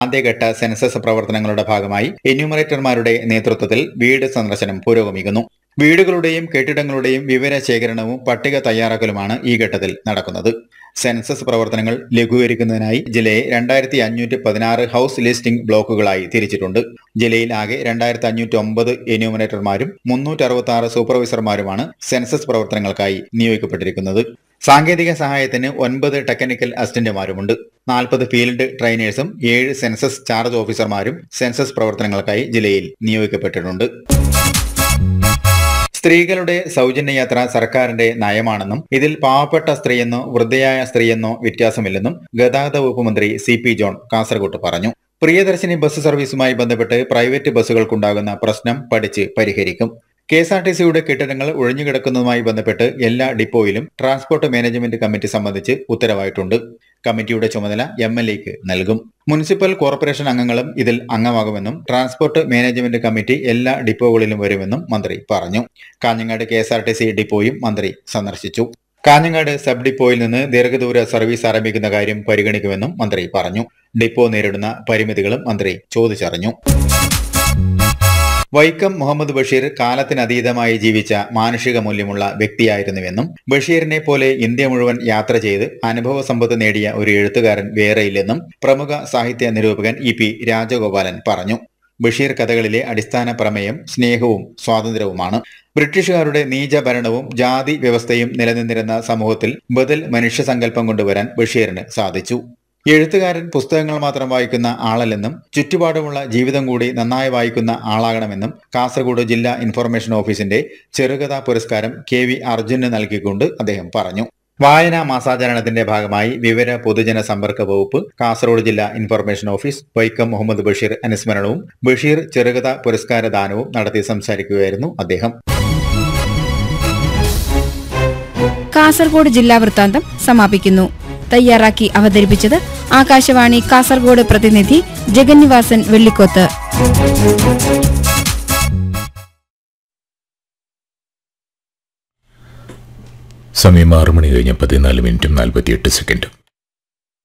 ആദ്യഘട്ട സെൻസസ് പ്രവർത്തനങ്ങളുടെ ഭാഗമായി എന്യൂമറേറ്റർമാരുടെ നേതൃത്വത്തിൽ വീട് സന്ദർശനം പുരോഗമിക്കുന്നു വീടുകളുടെയും കെട്ടിടങ്ങളുടെയും വിവര ശേഖരണവും പട്ടിക തയ്യാറാക്കലുമാണ് ഈ ഘട്ടത്തിൽ നടക്കുന്നത് സെൻസസ് പ്രവർത്തനങ്ങൾ ലഘൂകരിക്കുന്നതിനായി ജില്ലയെ രണ്ടായിരത്തി അഞ്ഞൂറ്റി പതിനാറ് ഹൌസ് ലിസ്റ്റിംഗ് ബ്ലോക്കുകളായി തിരിച്ചിട്ടുണ്ട് ജില്ലയിൽ ആകെ രണ്ടായിരത്തി അഞ്ഞൂറ്റി ഒമ്പത് എന്യൂമിനേറ്റർമാരും മുന്നൂറ്റി അറുപത്തി ആറ് സൂപ്പർവൈസർമാരുമാണ് സെൻസസ് പ്രവർത്തനങ്ങൾക്കായി നിയോഗിക്കപ്പെട്ടിരിക്കുന്നത് സാങ്കേതിക സഹായത്തിന് ഒൻപത് ടെക്നിക്കൽ അസിസ്റ്റന്റുമാരുമുണ്ട് നാൽപ്പത് ഫീൽഡ് ട്രെയിനേഴ്സും ഏഴ് സെൻസസ് ചാർജ് ഓഫീസർമാരും സെൻസസ് പ്രവർത്തനങ്ങൾക്കായി ജില്ലയിൽ നിയോഗിക്കപ്പെട്ടിട്ടുണ്ട് സ്ത്രീകളുടെ സൗജന്യ യാത്ര സർക്കാരിന്റെ നയമാണെന്നും ഇതിൽ പാവപ്പെട്ട സ്ത്രീയെന്നോ വൃദ്ധയായ സ്ത്രീയെന്നോ വ്യത്യാസമില്ലെന്നും ഗതാഗത വകുപ്പ് മന്ത്രി സി പി ജോൺ കാസർഗോട്ട് പറഞ്ഞു പ്രിയദർശിനി ബസ് സർവീസുമായി ബന്ധപ്പെട്ട് പ്രൈവറ്റ് ബസ്സുകൾക്കുണ്ടാകുന്ന പ്രശ്നം പഠിച്ച് പരിഹരിക്കും കെ എസ് ആർ ടി സിയുടെ കെട്ടിടങ്ങൾ ഒഴിഞ്ഞുകിടക്കുന്നതുമായി ബന്ധപ്പെട്ട് എല്ലാ ഡിപ്പോയിലും ട്രാൻസ്പോർട്ട് മാനേജ്മെന്റ് കമ്മിറ്റി സംബന്ധിച്ച് ഉത്തരവായിട്ടുണ്ട് കമ്മിറ്റിയുടെ ചുമതല എം എൽ എക്ക് നൽകും മുനിസിപ്പൽ കോർപ്പറേഷൻ അംഗങ്ങളും ഇതിൽ അംഗമാകുമെന്നും ട്രാൻസ്പോർട്ട് മാനേജ്മെന്റ് കമ്മിറ്റി എല്ലാ ഡിപ്പോകളിലും വരുമെന്നും മന്ത്രി പറഞ്ഞു Kanhangad K S R T C ഡിപ്പോയും മന്ത്രി സന്ദർശിച്ചു കാഞ്ഞങ്ങാട് സബ് ഡിപ്പോയിൽ നിന്ന് ദീർഘദൂര സർവീസ് ആരംഭിക്കുന്ന കാര്യം പരിഗണിക്കുമെന്നും മന്ത്രി പറഞ്ഞു ഡിപ്പോ നേരിടുന്ന പരിമിതികളും മന്ത്രി ചോദിച്ചറിഞ്ഞു വൈക്കം മുഹമ്മദ് ബഷീർ കാലത്തിനതീതമായി ജീവിച്ച മാനുഷിക മൂല്യമുള്ള വ്യക്തിയായിരുന്നുവെന്നും ബഷീറിനെ പോലെ ഇന്ത്യ മുഴുവൻ യാത്ര ചെയ്ത് അനുഭവ സമ്പത്ത് നേടിയ ഒരു എഴുത്തുകാരൻ വേറെയില്ലെന്നും പ്രമുഖ സാഹിത്യ നിരൂപകൻ ഇ പി രാജഗോപാലൻ പറഞ്ഞു ബഷീർ കഥകളിലെ അടിസ്ഥാന പ്രമേയം സ്നേഹവും സ്വാതന്ത്ര്യവുമാണ് ബ്രിട്ടീഷുകാരുടെ നീച ഭരണവും ജാതി വ്യവസ്ഥയും നിലനിന്നിരുന്ന സമൂഹത്തിൽ ബദൽ മനുഷ്യസങ്കല്പം കൊണ്ടുവരാൻ ബഷീറിന് സാധിച്ചു എഴുത്തുകാരൻ പുസ്തകങ്ങൾ മാത്രം വായിക്കുന്ന ആളല്ലെന്നും ചുറ്റുപാടുമുള്ള ജീവിതം കൂടി നന്നായി വായിക്കുന്ന ആളാകണമെന്നും കാസർഗോഡ് ജില്ലാ ഇൻഫർമേഷൻ ഓഫീസിന്റെ ചെറുകഥാ പുരസ്കാരം കെ വി അർജുന് നൽകിക്കൊണ്ട് അദ്ദേഹം പറഞ്ഞു വായനാ മാസാചരണത്തിന്റെ ഭാഗമായി വിവര പൊതുജന സമ്പർക്ക വകുപ്പ് കാസർഗോഡ് ജില്ലാ ഇൻഫർമേഷൻ ഓഫീസ് വൈക്കം മുഹമ്മദ് ബഷീർ അനുസ്മരണവും ബഷീർ ചെറുകഥ പുരസ്കാര ദാനവും നടത്തി സംസാരിക്കുകയായിരുന്നു അദ്ദേഹം കാസർഗോഡ് ജില്ലാ വൃത്താന്തം സമാപിക്കുന്നു തയ്യാറാക്കി അവതരിപ്പിച്ചത് ആകാശവാണി കാസർഗോഡ് പ്രതിനിധി ജഗന്നിവാസൻ വെള്ളിക്കോത്ത് സമയം ആറ് മണി കഴിഞ്ഞ പതിനാല് മിനിറ്റും നാൽപ്പത്തിയെട്ട് സെക്കൻഡും